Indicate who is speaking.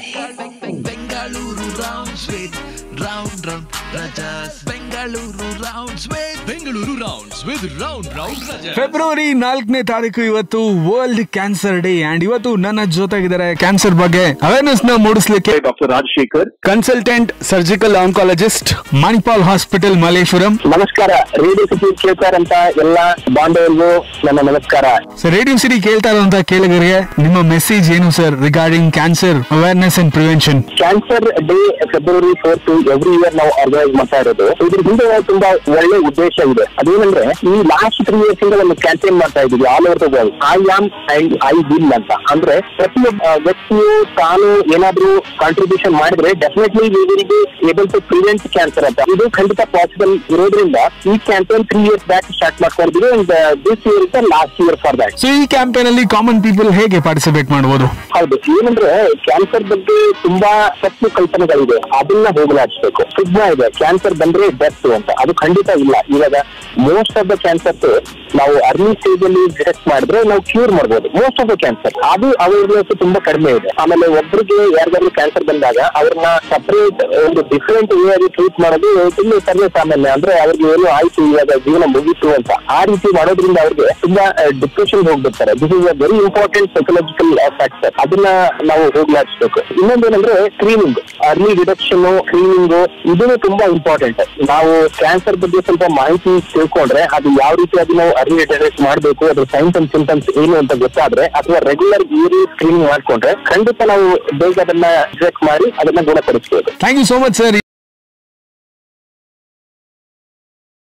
Speaker 1: Bengaluru rounds with round round Rajas Bengaluru rounds with Bengaluru rounds with round round Rajas
Speaker 2: ಫೆಬ್ರವರಿ ನಾಲ್ಕನೇ ತಾರೀಕು ಇವತ್ತು ವರ್ಲ್ಡ್ ಕ್ಯಾನ್ಸರ್ ಡೇ ಅಂಡ್ ಇವತ್ತು ನನ್ನ ಜೊತೆಗಿದ್ದಾರೆ ಕ್ಯಾನ್ಸರ್ ಬಗ್ಗೆ ಅವೇರ್ನೆಸ್ ನ ಮೂಡಿಸ್ಲಿಕ್ಕೆ
Speaker 3: doctor Rajashekar
Speaker 2: consultant surgical oncologist Manipal hospital Malleshwaram
Speaker 3: ನಮಸ್ಕಾರ ರೇಡಿಯೋ ಸಿಟಿ ಕೇಳ್ತಾರಂತ ಎಲ್ಲ ಬಾಂಧವರಿಗೂ ನನ್ನ ನಮಸ್ಕಾರ
Speaker 2: ಸರ್ ರೇಡಿಯೋ ಸಿಟಿ ಕೇಳ್ತಾ ಇರುವಂತ ಕೇಳಿಗರಿಗೆ ನಿಮ್ಮ ಮೆಸೇಜ್ ಏನು sir regarding cancer awareness and prevention
Speaker 3: cancer day February fourth every year ನಾವು ಆರ್ಗನೈಸ್ ಮಾಡ್ತಾ ಇರೋದು ಇದ್ರ ಹಿಂದೆ ತುಂಬಾ ಒಳ್ಳೆ ಉದ್ದೇಶ ಇದೆ ಅದೇನಂದ್ರೆ ಈ ಲಾಸ್ಟ್ ತ್ರೀ ಇಯರ್ಸ್ ಇಂದ ಒಂದು ಕ್ಯಾಂಪೇನ್ ಮಾಡ್ತಾ ಇದೀವಿ all over the world I am and I will ಅಂತ ಅಂದ್ರೆ ಪ್ರತಿಯೊಬ್ಬ ಆ, ವ್ಯಕ್ತಿಯು ತಾನು ಏನಾದ್ರೂ ಕಾಂಟ್ರಿಬ್ಯೂಷನ್ ಮಾಡಿದ್ರೆ definitely we will be able to prevent cancer ಅಂತ ಇದು ಖಂಡಿತ ಪಾಸಿಬಲ್ ಇರೋದ್ರಿಂದ ಈ campaign three years back start ಮಾಡ್ಕೊಂಡಿದ್ದೀವಿ and this year is last year for that
Speaker 2: so ಈ ಕ್ಯಾಂಪೇನ್ ಅಲ್ಲಿ ಕಾಮನ್ ಪೀಪಲ್ ಹೇಗೆ ಪಾರ್ಟಿಸಿಪೇಟ್ ಮಾಡಬಹುದು
Speaker 3: ಹೌದು ಏನಂದ್ರೆ ಕ್ಯಾನ್ಸರ್ ಬಗ್ಗೆ ತುಂಬಾ ತಪ್ಪು ಕಲ್ಪನೆಗಳಿದೆ ಅದನ್ನ ಹೋಗಲಾಡಿಸ್ಬೇಕು ಸಿಗ್ಮಾ ಇದೆ ಕ್ಯಾನ್ಸರ್ ಬಂದ್ರೆ ಡೆತ್ ಅಂತ ಅದು ಖಂಡಿತ ಇಲ್ಲ ಇವಾಗ ಮೋಸ್ಟ್ ಆಫ್ ದ ಕ್ಯಾನ್ಸರ್ ನಾವು ಅರ್ಲಿ ಸ್ಟೇಜ್ ಅಲ್ಲಿ ಡಿಟೆಕ್ಟ್ ಮಾಡಿದ್ರೆ ನಾವು ಕ್ಯೂರ್ ಮಾಡ್ಬೋದು ಮೋಸ್ಟ್ ಆಫ್ ದ ಕ್ಯಾನ್ಸರ್ ಅದು ಅವೇರ್ನೆಸ್ ತುಂಬಾ ಕಡಿಮೆ ಇದೆ ಆಮೇಲೆ ಒಬ್ಬರಿಗೆ ಯಾರಿಗಾದ್ರೂ ಕ್ಯಾನ್ಸರ್ ಬಂದಾಗ ಅವ್ರನ್ನ ಸಪರೇಟ್ ಒಂದು ಡಿಫ್ರೆಂಟ್ ವೇ ಆಗಿ ಟ್ರೀಟ್ ಮಾಡೋದು ತುಂಬಾ ಸರ್ವೇ ಸಾಮಾನ್ಯ ಅಂದ್ರೆ ಅವ್ರಿಗೆ ಏನು ಆಯ್ತು ಇವಾಗ ಜೀವನ ಮುಗೀತು ಅಂತ ಆ ರೀತಿ ಮಾಡೋದ್ರಿಂದ ಅವ್ರಿಗೆ ತುಂಬಾ ಡಿಪ್ರೆಷನ್ ಹೋಗ್ಬಿಡ್ತಾರೆ this is a very important psychological factor ಅದನ್ನ ನಾವು ಹೋಗ್ಲಾಡಿಸ್ಬೇಕು ಇನ್ನೊಂದೇನಂದ್ರೆ ಸ್ಕ್ರೀನಿಂಗ್ ಅರ್ಲಿ ಡಿಟೆಕ್ಷನ್ ಸ್ಕ್ರೀನಿಂಗ್ ಇದನ್ನು ತುಂಬಾ ಇಂಪಾರ್ಟೆಂಟ್ ನಾವು ಕ್ಯಾನ್ಸರ್ ಬಗ್ಗೆ ಸ್ವಲ್ಪ ಮಾಹಿತಿ ತಿಳ್ಕೊಂಡ್ರೆ ಅದು ಯಾವ ರೀತಿಯಾಗಿ ನಾವು ಅರ್ಲಿ ಡಿಟೆಕ್ಟ್ ಮಾಡಬೇಕು ಅದ್ರ ಸೈನ್ಸ್ ಅಂಡ್ ಸಿಂಟಮ್ಸ್ ಏನು ಅಂತ ಗೊತ್ತಾದ್ರೆ ಅಥವಾ ರೆಗ್ಯುಲರ್ ಇಯರ್ಲಿ ಸ್ಕ್ರೀನಿಂಗ್ ಮಾಡ್ಕೊಂಡ್ರೆ ಖಂಡಿತ ನಾವು ಬೇಗ ಅದನ್ನ ಡಿಟೆಕ್ಟ್ ಮಾಡಿ ಅದನ್ನ ಗುಣಪಡಿಸಬಹುದು
Speaker 2: thank you so much sir